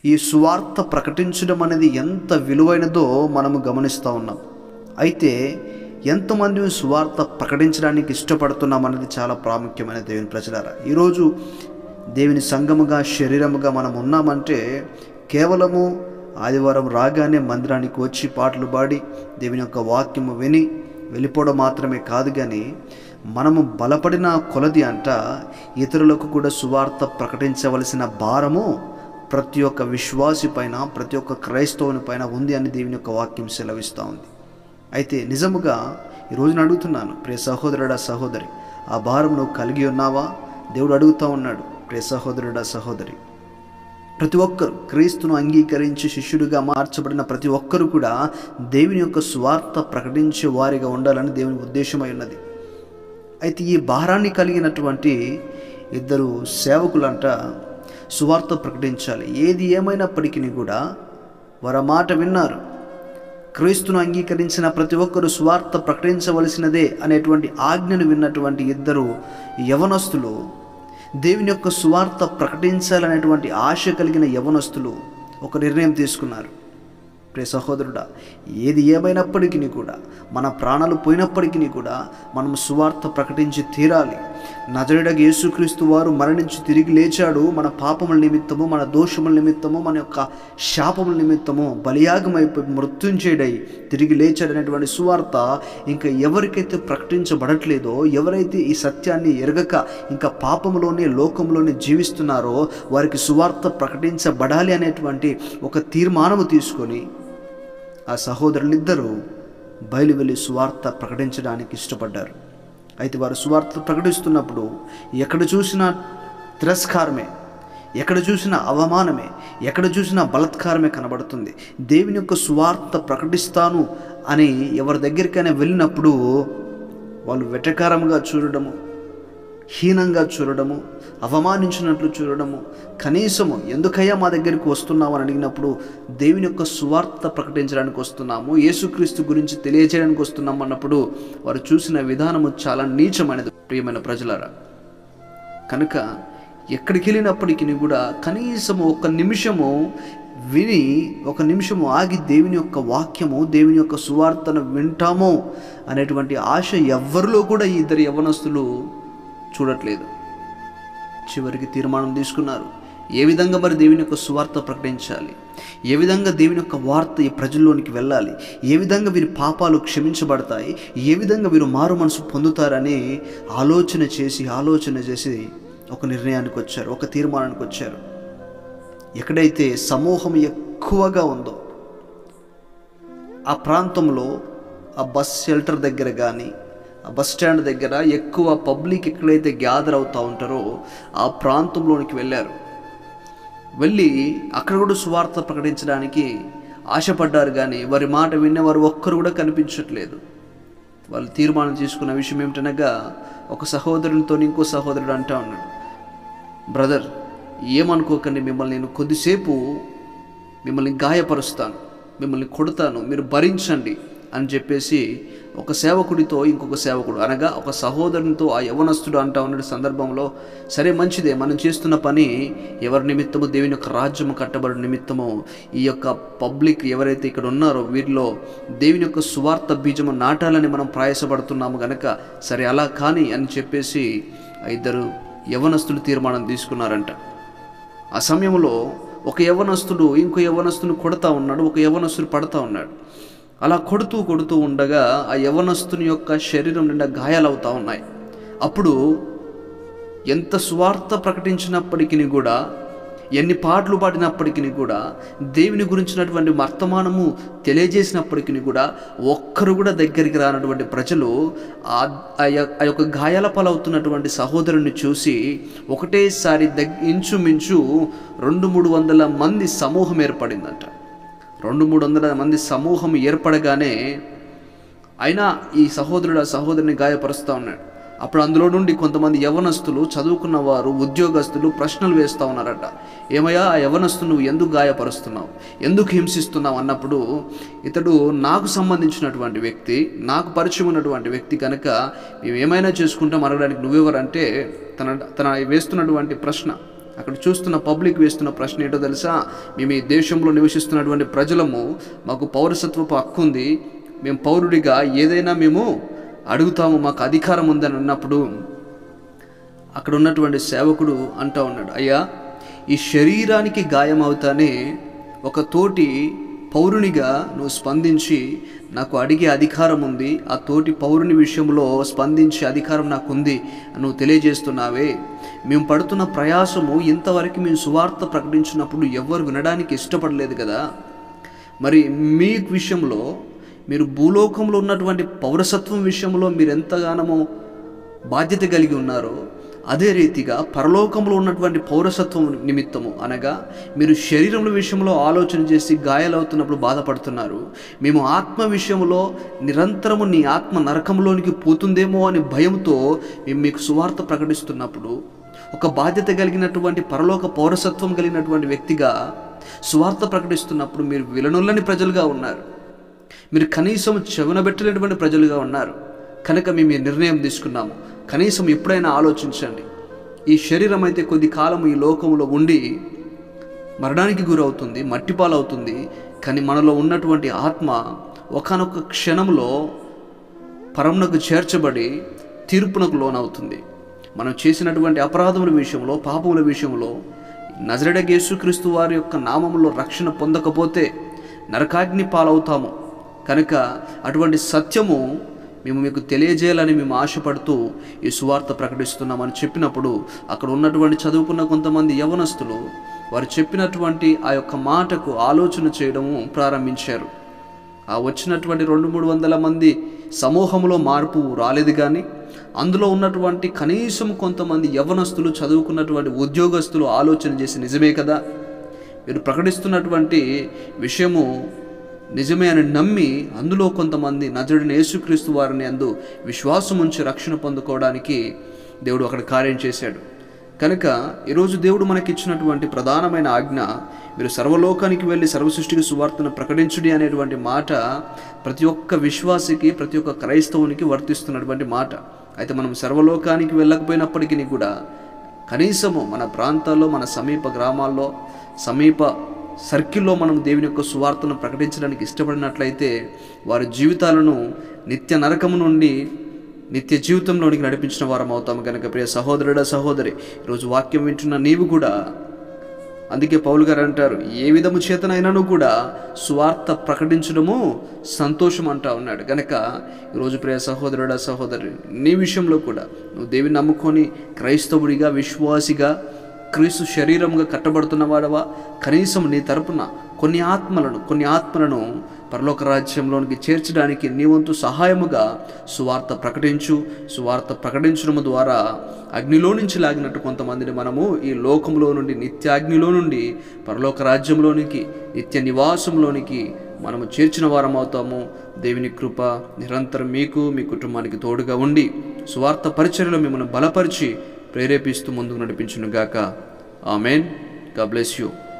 ఈ సువార్త ప్రకటించడం అనేది ఎంత విలువైనదో మనము గమనిస్తూ ఉన్నాం అయితే ఎంతమంది సువార్త ప్రకటించడానికి ఇష్టపడుతున్నాం అనేది చాలా ప్రాముఖ్యమైన దేవుని ప్రజలారా ఈరోజు దేవుని సంఘముగా శరీరముగా మనం ఉన్నామంటే కేవలము ఆదివారం రాగానే మందిరానికి వచ్చి పాటలు పాడి దేవుని యొక్క వాక్యము విని వెళ్ళిపోవడం మాత్రమే కాదు కానీ మనము బలపడిన కొలది అంట ఇతరులకు కూడా సువార్త ప్రకటించవలసిన భారము ప్రతి ఒక్క విశ్వాసి పైన ప్రతి ఒక్క క్రైస్తవుని పైన ఉంది అని దేవుని యొక్క వాక్యం సెలవిస్తూ ఉంది అయితే నిజముగా ఈ రోజున అడుగుతున్నాను ప్రియ సహోదరుడా సహోదరి ఆ భారం నువ్వు కలిగి ఉన్నావా దేవుడు అడుగుతూ ఉన్నాడు ప్రియ సహోదరుడా సహోదరి ప్రతి ఒక్కరు క్రీస్తును అంగీకరించి శిష్యుడిగా మార్చబడిన ప్రతి ఒక్కరు కూడా దేవుని యొక్క స్వార్థ ప్రకటించే వారిగా ఉండాలని దేవుని ఉద్దేశమై ఉన్నది అయితే ఈ భారాన్ని కలిగినటువంటి ఇద్దరు సేవకులంట సువార్త ప్రకటించాలి ఏది ఏమైనప్పటికీ కూడా వారు ఆ మాట విన్నారు క్రీస్తును అంగీకరించిన ప్రతి ఒక్కరు సువార్త ప్రకటించవలసినదే అనేటువంటి ఆజ్ఞను విన్నటువంటి ఇద్దరు యవనస్తులు దేవుని యొక్క సువార్త ప్రకటించాలనేటువంటి ఆశ కలిగిన యవనస్తులు ఒక నిర్ణయం తీసుకున్నారు ప్రియ సహోదరుడా ఏది ఏమైనప్పటికీ కూడా మన ప్రాణాలు పోయినప్పటికీ కూడా మనం సువార్త ప్రకటించి తీరాలి నజరుడగ యేసుక్రీస్తు వారు మరణించి తిరిగి లేచాడు మన పాపముల నిమిత్తము మన దోషముల నిమిత్తము మన యొక్క శాపముల నిమిత్తము బలియాగమైపోయి మృత్యుంచేడై తిరిగి లేచాడనేటువంటి సువార్త ఇంకా ఎవరికైతే ప్రకటించబడట్లేదో ఎవరైతే ఈ సత్యాన్ని ఎరగక ఇంకా పాపములోనే లోకంలోనే జీవిస్తున్నారో వారికి సువార్త ప్రకటించబడాలి అనేటువంటి ఒక తీర్మానము తీసుకొని ఆ సహోదరులిద్దరూ బయలు వెళ్ళి సువార్త ప్రకటించడానికి ఇష్టపడ్డారు అయితే వారు సువార్త ప్రకటిస్తున్నప్పుడు ఎక్కడ చూసినా తిరస్కారమే ఎక్కడ చూసినా అవమానమే ఎక్కడ చూసినా బలత్కారమే కనబడుతుంది దేవుని యొక్క సువార్త ప్రకటిస్తాను అని ఎవరి దగ్గరికైనా వెళ్ళినప్పుడు వాళ్ళు వెటకారంగా చూడడము హీనంగా చూడడము అవమానించినట్లు చూడడము కనీసము ఎందుకయ్యా మా దగ్గరికి వస్తున్నావు అని అడిగినప్పుడు దేవుని యొక్క సువార్త ప్రకటించడానికి వస్తున్నాము యేసుక్రీస్తు గురించి తెలియజేయడానికి వస్తున్నాము అన్నప్పుడు వారు చూసిన విధానము చాలా నీచమైనది ప్రియమైన ప్రజలారా కనుక ఎక్కడికి వెళ్ళినప్పటికీ కూడా కనీసము ఒక నిమిషము విని ఒక నిమిషము ఆగి దేవుని యొక్క వాక్యము దేవుని యొక్క సువార్తను వింటామో అనేటువంటి ఆశ ఎవ్వరిలో కూడా ఈ ఇద్దరు యవనస్తులు చూడట్లేదు చివరికి తీర్మానం తీసుకున్నారు ఏ విధంగా మరి దేవుని యొక్క సువార్త ప్రకటించాలి ఏ విధంగా దేవుని యొక్క వార్త ఈ ప్రజల్లోనికి వెళ్ళాలి ఏ విధంగా వీరి పాపాలు క్షమించబడతాయి ఏ విధంగా వీరు మారు మనసు పొందుతారని ఆలోచన చేసి ఆలోచన చేసి ఒక నిర్ణయానికి వచ్చారు ఒక తీర్మానానికి వచ్చారు ఎక్కడైతే సమూహం ఎక్కువగా ఉందో ఆ ప్రాంతంలో ఆ బస్ షెల్టర్ దగ్గర కానీ ఆ బస్ స్టాండ్ దగ్గర ఎక్కువ పబ్లిక్ ఎక్కడైతే గ్యాదర్ అవుతూ ఉంటారో ఆ ప్రాంతంలోనికి వెళ్ళారు వెళ్ళి అక్కడ కూడా సువార్త ప్రకటించడానికి ఆశపడ్డారు కానీ వారి మాట విన్నవారు ఒక్కరు కూడా కనిపించట్లేదు వాళ్ళు తీర్మానం తీసుకున్న విషయం ఏమిటనగా ఒక సహోదరునితో ఇంకో సహోదరుడు అంటా ఉన్నాడు బ్రదర్ ఏమనుకోకండి మిమ్మల్ని నేను కొద్దిసేపు మిమ్మల్ని గాయపరుస్తాను మిమ్మల్ని కొడతాను మీరు భరించండి అని చెప్పేసి ఒక సేవకుడితో ఇంకొక సేవకుడు అనగా ఒక సహోదరునితో ఆ యవనస్తుడు అంటా ఉన్న సందర్భంలో సరే మంచిదే మనం చేస్తున్న పని ఎవరి నిమిత్తము దేవుని యొక్క రాజ్యము కట్టబడి నిమిత్తము ఈ యొక్క పబ్లిక్ ఎవరైతే ఇక్కడ ఉన్నారో వీరిలో దేవుని యొక్క సువార్త బీజము నాటాలని మనం ప్రయాసపడుతున్నాము గనక సరే అలా కానీ అని చెప్పేసి ఆ ఇద్దరు యవనస్తులు తీర్మానం తీసుకున్నారంట ఆ సమయంలో ఒక యవనస్తుడు ఇంకో యవనస్తుని కొడతా ఉన్నాడు ఒక యవనస్తుడు పడతా ఉన్నాడు అలా కొడుతూ కొడుతూ ఉండగా ఆ యవనస్తుని యొక్క శరీరం నిండా గాయాలవుతా ఉన్నాయి అప్పుడు ఎంత స్వార్థ ప్రకటించినప్పటికీ కూడా ఎన్ని పాటలు పాడినప్పటికీ కూడా దేవుని గురించినటువంటి వర్తమానము తెలియజేసినప్పటికీ కూడా ఒక్కరు కూడా దగ్గరికి రానటువంటి ప్రజలు ఆ ఆ యొ- ఆ యొక్క గాయాల పాలవుతున్నటువంటి సహోదరుని చూసి ఒకటేసారి దగ్ ఇంచుమించు రెండు మూడు వందల మంది సమూహం ఏర్పడిందంట రెండు మూడు వందల మంది సమూహం ఏర్పడగానే అయినా ఈ సహోదరుడు ఆ సహోదరుని గాయపరుస్తూ ఉన్నాడు అప్పుడు అందులో నుండి కొంతమంది యవనస్తులు చదువుకున్న వారు ఉద్యోగస్తులు ప్రశ్నలు వేస్తూ ఉన్నారట ఏమయ్యా ఆ యవనస్తు నువ్వు ఎందుకు గాయపరుస్తున్నావు ఎందుకు హింసిస్తున్నావు అన్నప్పుడు ఇతడు నాకు సంబంధించినటువంటి వ్యక్తి నాకు పరిచయం ఉన్నటువంటి వ్యక్తి కనుక మేము ఏమైనా చేసుకుంటాం అడగడానికి నువ్వెవరంటే తన తన వేస్తున్నటువంటి ప్రశ్న అక్కడ చూస్తున్న పబ్లిక్ వేస్తున్న ప్రశ్న ఏంటో తెలుసా మేము ఈ దేశంలో నివసిస్తున్నటువంటి ప్రజలము మాకు పౌరసత్వపు హక్కు ఉంది మేము పౌరుడిగా ఏదైనా మేము అడుగుతాము మాకు అధికారం ఉందని అన్నప్పుడు అక్కడ ఉన్నటువంటి సేవకుడు అంటా ఉన్నాడు అయ్యా ఈ శరీరానికి గాయం అవుతానే ఒక తోటి పౌరునిగా నువ్వు స్పందించి నాకు అడిగే అధికారం ఉంది ఆ తోటి పౌరుని విషయంలో స్పందించే అధికారం నాకు ఉంది అని నువ్వు తెలియజేస్తున్నావే మేము పడుతున్న ప్రయాసము ఇంతవరకు మేము సువార్త ప్రకటించినప్పుడు ఎవ్వరు వినడానికి ఇష్టపడలేదు కదా మరి మీ విషయంలో మీరు భూలోకంలో ఉన్నటువంటి పౌరసత్వం విషయంలో మీరు ఎంతగానో బాధ్యత కలిగి ఉన్నారో అదే రీతిగా పరలోకంలో ఉన్నటువంటి పౌరసత్వం నిమిత్తము అనగా మీరు శరీరముల విషయంలో ఆలోచన చేసి గాయాలవుతున్నప్పుడు బాధపడుతున్నారు మేము ఆత్మ విషయంలో నిరంతరము నీ ఆత్మ నరకంలోనికి పోతుందేమో అని భయంతో మేము మీకు సువార్త ప్రకటిస్తున్నప్పుడు ఒక బాధ్యత కలిగినటువంటి పరలోక పౌరసత్వం కలిగినటువంటి వ్యక్తిగా సువార్త ప్రకటిస్తున్నప్పుడు మీరు విలనుల్లని ప్రజలుగా ఉన్నారు మీరు కనీసం చెవనబెట్టలేనటువంటి ప్రజలుగా ఉన్నారు కనుక మేము ఈ నిర్ణయం తీసుకున్నాము కనీసం ఎప్పుడైనా ఆలోచించండి ఈ శరీరం అయితే కొద్ది కాలం ఈ లోకంలో ఉండి మరణానికి గురవుతుంది మట్టిపాలవుతుంది కానీ మనలో ఉన్నటువంటి ఆత్మ ఒకనొక క్షణంలో పరమునకు చేర్చబడి తీర్పునకు లోనవుతుంది మనం చేసినటువంటి అపరాధముల విషయంలో పాపముల విషయంలో నజరడగ యేసుక్రీస్తు వారి యొక్క నామములో రక్షణ పొందకపోతే నరకాగ్ని పాలవుతాము కనుక అటువంటి సత్యము మేము మీకు తెలియజేయాలని మేము ఆశపడుతూ ఈ సువార్త ప్రకటిస్తున్నామని చెప్పినప్పుడు అక్కడ ఉన్నటువంటి చదువుకున్న కొంతమంది యవనస్తులు వారు చెప్పినటువంటి ఆ యొక్క మాటకు ఆలోచన చేయడము ప్రారంభించారు ఆ వచ్చినటువంటి రెండు మూడు వందల మంది సమూహంలో మార్పు రాలేదు కానీ అందులో ఉన్నటువంటి కనీసం కొంతమంది యవనస్తులు చదువుకున్నటువంటి ఉద్యోగస్తులు ఆలోచన చేసి నిజమే కదా మీరు ప్రకటిస్తున్నటువంటి విషయము నిజమే అని నమ్మి అందులో కొంతమంది నజరుడిని యేసుక్రీస్తు వారిని అందు విశ్వాసం ఉంచి రక్షణ పొందుకోవడానికి దేవుడు అక్కడ కార్యం చేశాడు కనుక ఈరోజు దేవుడు మనకిచ్చినటువంటి ప్రధానమైన ఆజ్ఞ మీరు సర్వలోకానికి వెళ్ళి సర్వసృష్టికి సువార్తను ప్రకటించుడి అనేటువంటి మాట ప్రతి ఒక్క విశ్వాసికి ప్రతి ఒక్క క్రైస్తవునికి వర్తిస్తున్నటువంటి మాట అయితే మనం సర్వలోకానికి వెళ్ళకపోయినప్పటికీ కూడా కనీసము మన ప్రాంతాల్లో మన సమీప గ్రామాల్లో సమీప సర్కిల్లో మనం దేవుని యొక్క సువార్తను ప్రకటించడానికి ఇష్టపడినట్లయితే వారి జీవితాలను నిత్య నరకము నుండి నిత్య జీవితంలోనికి నడిపించిన వారం అవుతాము కనుక ప్రియ సహోదరుడా సహోదరి ఈరోజు వాక్యం వింటున్న నీవు కూడా అందుకే పౌలు గారు అంటారు ఏ విధము చేతనైనాను కూడా సువార్త ప్రకటించడము సంతోషం అంటా ఉన్నాడు కనుక ఈరోజు ప్రియ సహోదరుడా సహోదరి నీ విషయంలో కూడా నువ్వు దేవిని నమ్ముకొని క్రైస్తవుడిగా విశ్వాసిగా క్రీస్తు శరీరంగా కట్టబడుతున్న వాడవా కనీసం నీ తరపున కొన్ని ఆత్మలను కొన్ని ఆత్మలను పరలోక రాజ్యంలోనికి చేర్చడానికి నీ వంతు సహాయముగా సువార్త ప్రకటించు సువార్త ప్రకటించడం ద్వారా అగ్నిలో నుంచి లాగినట్టు కొంతమందిని మనము ఈ లోకంలో నుండి నిత్యాగ్నిలో నుండి పరలోక రాజ్యంలోనికి నిత్య నివాసంలోనికి మనము చేర్చిన వారం అవుతాము దేవుని కృప నిరంతరం మీకు మీ కుటుంబానికి తోడుగా ఉండి సువార్త పరిచర్యలో మిమ్మల్ని బలపరిచి ప్రేరేపిస్తూ ముందుకు నడిపించును గాక ఆమెన్ గా బ్లెస్ యూ